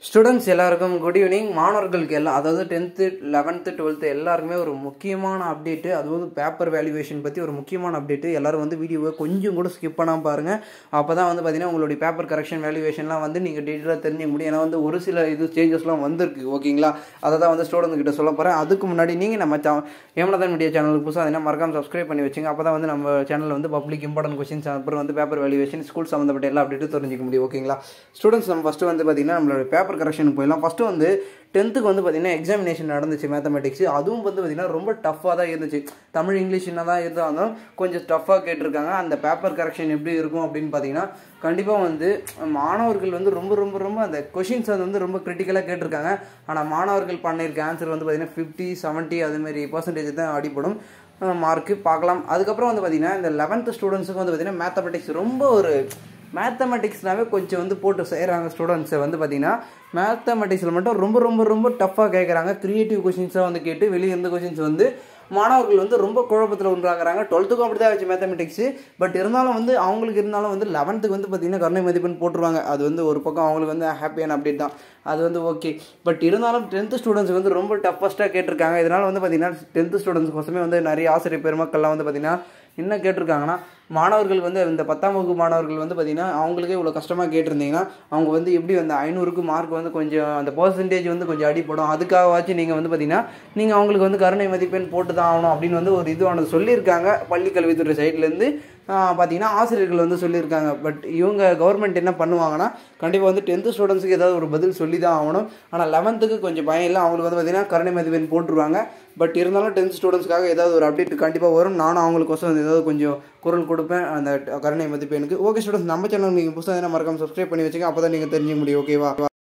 students எல்லாருக்கும் good evening மாணவர்களுக்கு எல்லாம் அதாவது டென்த்து லெவன்த்து டுவெல்த்து எல்லாருக்குமே ஒரு முக்கியமான அப்டேட்டு அதாவது பேப்பர் வேல்யூவேஷன் பற்றி ஒரு முக்கியமான அப்டேட்டு எல்லாரும் வந்து வீடியோவை கொஞ்சம் கூட ஸ்கிப் பண்ணாமல் பாருங்கள் அப்போ தான் வந்து பார்த்தீங்கன்னா உங்களுடைய பேப்பர் கரெக்ஷன் வேல்யூவேஷன்லாம் வந்து நீங்கள் டீட்டெயிலாக தெரிஞ்சுக்க முடியும் ஏன்னா வந்து ஒரு சில இது சேஞ்சஸ்லாம் வந்திருக்கு ஓகேங்களா அதை தான் வந்து ஸ்டூடெண்ட் கிட்ட சொல்ல போகிறேன் அதுக்கு முன்னாடி நீங்கள் நம்ம சா ஏமனதான் மீடியா சேனலுக்கு புதுசாக அதனால் மறக்காம சப்ஸ்கிரைப் பண்ணி வச்சுங்க அப்போ தான் வந்து நம்ம சேனலில் வந்து பப்ளிக் இம்பார்ட்டன்ட் கொஸ்டின்ஸ் அப்புறம் வந்து பேப்பர் வேல்யூவேஷன் ஸ்கூல் சம்மந்தப்பட்ட எல்லா அப்டேட்டும் தெரிஞ்சிக்க முடியும் ஓகேங்களா ஸ்டூடெண்ட்ஸ் நம்ம ஃபஸ்ட்டு வந்து பார்த்தீங்கன்னா நம்மளோட பேப்பர் கரெக்ஷனுக்கு போயிடலாம் ஃபஸ்ட்டு வந்து டென்த்துக்கு வந்து பார்த்தீங்கன்னா எக்ஸாமினேஷன் நடந்துச்சு மேத்தமெட்டிக்ஸ் அதுவும் வந்து பார்த்தீங்கன்னா ரொம்ப டஃப்பாக தான் இருந்துச்சு தமிழ் இங்கிலீஷ் என்ன தான் இருந்தாலும் கொஞ்சம் டஃப்பாக கேட்டிருக்காங்க அந்த பேப்பர் கரெக்ஷன் எப்படி இருக்கும் அப்படின்னு பார்த்தீங்கன்னா கண்டிப்பாக வந்து மாணவர்கள் வந்து ரொம்ப ரொம்ப ரொம்ப அந்த கொஷின்ஸ் வந்து ரொம்ப கிரிட்டிக்கலாக கேட்டிருக்காங்க ஆனால் மாணவர்கள் பண்ணியிருக்க ஆன்சர் வந்து பார்த்தீங்கன்னா ஃபிஃப்டி செவன்ட்டி அதுமாரி பர்சன்டேஜ் தான் அடிப்படும் மார்க்கு பார்க்கலாம் அதுக்கப்புறம் வந்து பார்த்தீங்கன்னா இந்த லெவன்த்து ஸ்டூடெண்ட்ஸுக்கு வந்து பார்த்தீங்கன்னா மேத்தமெட்டிக்ஸ் ரொம்ப ஒரு மேத்தமெட்டிக்ஸ்னாவே கொஞ்சம் வந்து போட்டு செய்கிறாங்க ஸ்டூடெண்ட்ஸை வந்து பார்த்தீங்கன்னா மேத்தமெட்டிக்ஸில் மட்டும் ரொம்ப ரொம்ப ரொம்ப டஃப்பாக கேட்குறாங்க க்ரியேட்டிவ் கொஷின்ஸாக வந்து கேட்டு வெளியே இருந்த கொஷின்ஸ் வந்து மாணவர்கள் வந்து ரொம்ப குழப்பத்தில் உண்டாகிறாங்க டுவெல்த்துக்கும் அப்படி தான் வச்சு மேத்தமெட்டிக்ஸு பட் இருந்தாலும் வந்து அவங்களுக்கு இருந்தாலும் வந்து லெவன்த்துக்கு வந்து பார்த்திங்கன்னா கருணை மதிப்பெண் போட்டுருவாங்க அது வந்து ஒரு பக்கம் அவங்களுக்கு வந்து ஹாப்பியான அப்டேட் தான் அது வந்து ஓகே பட் இருந்தாலும் டென்த்து ஸ்டூடெண்ட்ஸ் வந்து ரொம்ப டஃபஸ்ட்டாக கேட்டிருக்காங்க இதனால் வந்து பார்த்திங்கன்னா டென்த்து ஸ்டூடெண்ட்ஸ் கோசமே வந்து நிறைய ஆசிரியர் பெருமக்கள்லாம் வந்து பார்த்திங்கன்னா என்ன கேட்டிருக்காங்கன்னா மாணவர்கள் வந்து இந்த பத்தாம் வகுப்பு மாணவர்கள் வந்து பார்த்திங்கன்னா அவங்களுக்கே இவ்வளோ கஷ்டமாக கேட்டிருந்தீங்கன்னா அவங்க வந்து எப்படி அந்த ஐநூறுக்கு மார்க் வந்து கொஞ்சம் அந்த பர்சன்டேஜ் வந்து கொஞ்சம் அடிப்படும் அதுக்காகவாச்சும் நீங்கள் வந்து பார்த்திங்கன்னா நீங்கள் அவங்களுக்கு வந்து கருணை மதிப்பெண் போட்டு தான் ஆகணும் அப்படின்னு வந்து ஒரு இதுவானது சொல்லியிருக்காங்க பள்ளி கல்வித்துறை சைட்லேருந்து பார்த்தீங்கன்னா ஆசிரியர்கள் வந்து சொல்லியிருக்காங்க பட் இவங்க கவர்மெண்ட் என்ன பண்ணுவாங்கன்னா கண்டிப்பாக வந்து டென்த்து ஸ்டூடெண்ட்ஸுக்கு ஏதாவது ஒரு பதில் சொல்லி தான் ஆகணும் ஆனால் லெவன்த்துக்கு கொஞ்சம் பயம் இல்லை அவங்களுக்கு வந்து பார்த்திங்கன்னா கருணை மதிப்பெண் போட்டுருவாங்க பட் இருந்தாலும் டென்த் ஸ்டூடெண்ட்ஸ்க்காக ஏதாவது ஒரு அப்டேட் கண்டிப்பாக வரும் நானும் அவங்களுக்கோசம் ஏதாவது கொஞ்சம் குரல் கொடுப்பேன் அந்த கருணை மதிப்பெண்ணுக்கு ஓகே ஸ்டூடெண்ட்ஸ் நம்ம சேனல் நீங்கள் புதுசாக மறக்காம சப்ஸ்கிரைப் பண்ணி வச்சுங்க அப்போ தான் நீங்கள் தெரிஞ்சுக்க முடியும் ஓகேவா